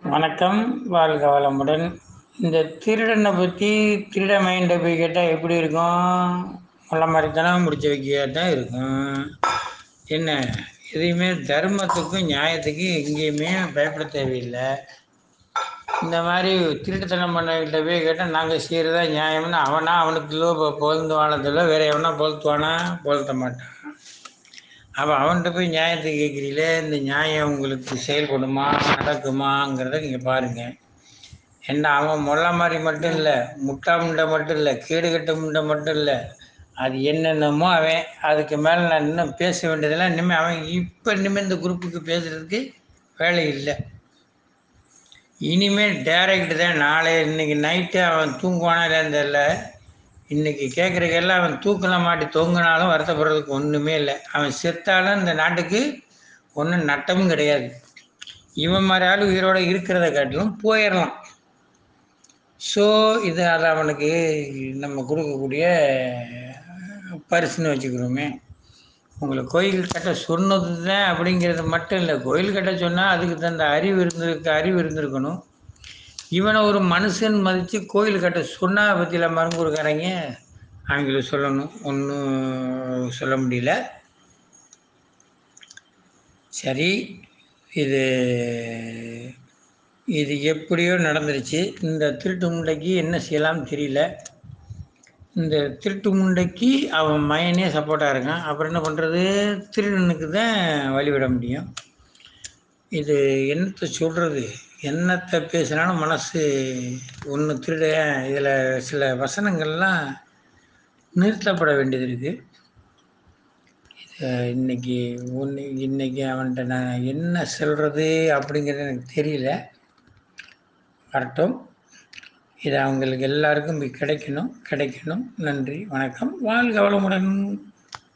வணக்கம் வாழ்க வளமுடன் இந்த திருடனை பற்றி திருட மைண்டை போய் கேட்டால் எப்படி இருக்கும் நல்ல மாதிரித்தனம் முடிச்சு வைக்க தான் இருக்கும் என்ன எதையுமே தர்மத்துக்கும் நியாயத்துக்கும் எங்கேயுமே பயப்பட தேவையில்லை இந்த மாதிரி திருட்டுத்தனம் பண்ணவங்கள்ட்ட போய் கேட்டால் நாங்கள் செய்கிறதா நியாயம்னு அவனா அவனுக்குள்ளோ இப்போ பொழுந்து வாழதில்ல வேற எவனா பொழுத்துவானா பொழுத்த மாட்டான் அப்போ அவன்கிட்ட போய் நியாயத்தை கேட்குறீங்களே இந்த நியாயம் உங்களுக்கு செயல்படுமா நடக்குமாங்கிறத நீங்கள் பாருங்கள் என்ன அவன் முள்ள மாதிரி மட்டும் இல்லை முட்டா முண்டை மட்டும் இல்லை கேடு கட்ட முண்டை மட்டும் இல்லை அது என்னென்னமோ அவன் அதுக்கு மேலே நான் இன்னும் பேச வேண்டியதெல்லாம் இனிமேல் அவன் இப்போ இனிமேல் இந்த குரூப்புக்கு பேசுகிறதுக்கு வேலை இல்லை இனிமேல் டேரக்ட் தான் நாளை இன்னைக்கு நைட்டு அவன் தூங்குவானா இல்லைன்னு தெரியல இன்னைக்கு கேட்குறக்கெல்லாம் அவன் தூக்கில் மாட்டி தொங்குனாலும் வருத்தப்படுறதுக்கு ஒன்றுமே இல்லை அவன் செத்தாலும் இந்த நாட்டுக்கு ஒன்றும் நட்டமும் கிடையாது இவன் மாதிரி ஆள் உயிரோட இருக்கிறத காட்டிலும் போயிடலாம் ஸோ இது அதை அவனுக்கு நம்ம கொடுக்கக்கூடிய பரிசுன்னு வச்சுக்கிறோமே உங்களை கோயில் கட்ட சொன்னது தான் அப்படிங்கிறது மட்டும் இல்லை கோயில் கட்ட சொன்னால் அதுக்கு தந்த அறிவு இருந்திருக்கு அறிவு இருந்திருக்கணும் இவனை ஒரு மனுஷன் மதித்து கோயில் கட்ட சொன்னா பற்றியில் மருங்கூருக்காரங்க அவங்களுக்கு சொல்லணும் ஒன்றும் சொல்ல முடியல சரி இது இது எப்படியோ நடந்துருச்சு இந்த திருட்டு முண்டைக்கு என்ன செய்யலாம்னு தெரியல இந்த திருட்டு முண்டைக்கு அவன் மயனே சப்போர்ட்டாக இருக்கான் அப்புறம் என்ன பண்ணுறது திருடனுக்கு தான் வழிவிட முடியும் இது என்னத்தை சொல்கிறது என்னத்தை பேசினாலும் மனசு ஒன்று திருட இதில் சில வசனங்கள்லாம் நிறுத்தப்பட வேண்டியது இருக்குது இன்னைக்கு ஒன்று இன்னைக்கு அவன்கிட்ட நான் என்ன சொல்கிறது அப்படிங்கிறது எனக்கு தெரியல வரட்டும் இது அவங்களுக்கு எல்லாருக்கும் போய் கிடைக்கணும் கிடைக்கணும் நன்றி வணக்கம் வாழ்க வளமுடன்